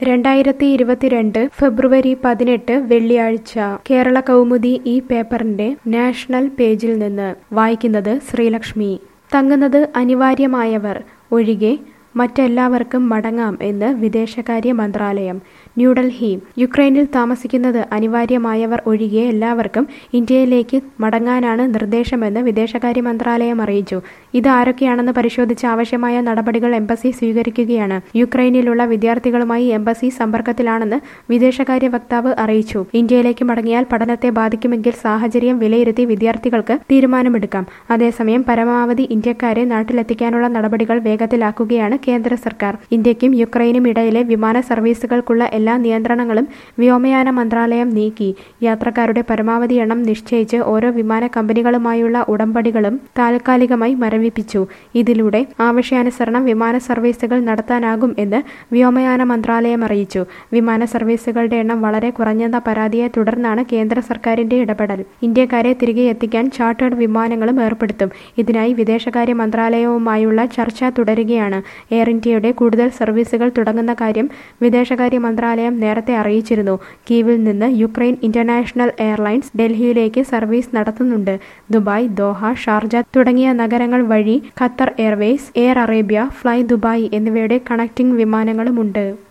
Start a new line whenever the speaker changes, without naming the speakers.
രണ്ടായിരത്തി ഇരുപത്തിരണ്ട് ഫെബ്രുവരി പതിനെട്ട് വെള്ളിയാഴ്ച കേരള കൗമുദി ഈ പേപ്പറിന്റെ നാഷണൽ പേജിൽ നിന്ന് വായിക്കുന്നത് ശ്രീലക്ഷ്മി തങ്ങുന്നത് അനിവാര്യമായവർ ഒഴികെ മറ്റെല്ലാവർക്കും മടങ്ങാം എന്ന് വിദേശകാര്യ മന്ത്രാലയം ന്യൂഡൽഹി യുക്രൈനിൽ താമസിക്കുന്നത് അനിവാര്യമായവർ ഒഴികെ എല്ലാവർക്കും ഇന്ത്യയിലേക്ക് മടങ്ങാനാണ് നിർദ്ദേശമെന്ന് വിദേശകാര്യ മന്ത്രാലയം അറിയിച്ചു ഇത് ആരൊക്കെയാണെന്ന് പരിശോധിച്ച് ആവശ്യമായ നടപടികൾ എംബസി സ്വീകരിക്കുകയാണ് യുക്രൈനിലുള്ള വിദ്യാർത്ഥികളുമായി എംബസി സമ്പർക്കത്തിലാണെന്ന് വിദേശകാര്യ വക്താവ് അറിയിച്ചു ഇന്ത്യയിലേക്ക് മടങ്ങിയാൽ പഠനത്തെ ബാധിക്കുമെങ്കിൽ സാഹചര്യം വിലയിരുത്തി വിദ്യാർത്ഥികൾക്ക് തീരുമാനമെടുക്കാം അതേസമയം പരമാവധി ഇന്ത്യക്കാരെ നാട്ടിലെത്തിക്കാനുള്ള നടപടികൾ വേഗത്തിലാക്കുകയാണ് കേന്ദ്ര സർക്കാർ ഇന്ത്യക്കും യുക്രൈനും ഇടയിലെ വിമാന സർവീസുകൾക്കുള്ള എല്ലാ നിയന്ത്രണങ്ങളും വ്യോമയാന മന്ത്രാലയം നീക്കി യാത്രക്കാരുടെ പരമാവധി എണ്ണം നിശ്ചയിച്ച് ഓരോ വിമാന കമ്പനികളുമായുള്ള ഉടമ്പടികളും താൽക്കാലികമായി മരവിപ്പിച്ചു ഇതിലൂടെ ആവശ്യാനുസരണം വിമാന സർവീസുകൾ നടത്താനാകും എന്ന് വ്യോമയാന മന്ത്രാലയം അറിയിച്ചു വിമാന സർവീസുകളുടെ എണ്ണം വളരെ കുറഞ്ഞെന്ന പരാതിയെ തുടർന്നാണ് കേന്ദ്ര സർക്കാരിന്റെ ഇടപെടൽ ഇന്ത്യക്കാരെ തിരികെ എത്തിക്കാൻ ചാർട്ടേഡ് വിമാനങ്ങളും ഏർപ്പെടുത്തും ഇതിനായി വിദേശകാര്യ മന്ത്രാലയവുമായുള്ള ചർച്ച തുടരുകയാണ് എയർ ഇന്ത്യയുടെ കൂടുതൽ സർവീസുകൾ തുടങ്ങുന്ന കാര്യം വിദേശകാര്യ മന്ത്രാലയം നേരത്തെ അറിയിച്ചിരുന്നു കീവിൽ നിന്ന് യുക്രൈൻ ഇന്റർനാഷണൽ എയർലൈൻസ് ഡൽഹിയിലേക്ക് സർവീസ് നടത്തുന്നുണ്ട് ദുബായ് ദോഹ ഷാർജ തുടങ്ങിയ നഗരങ്ങൾ വഴി Qatar airways air Arabia fly Dubai എന്നിവയുടെ കണക്റ്റിംഗ് വിമാനങ്ങളുമുണ്ട്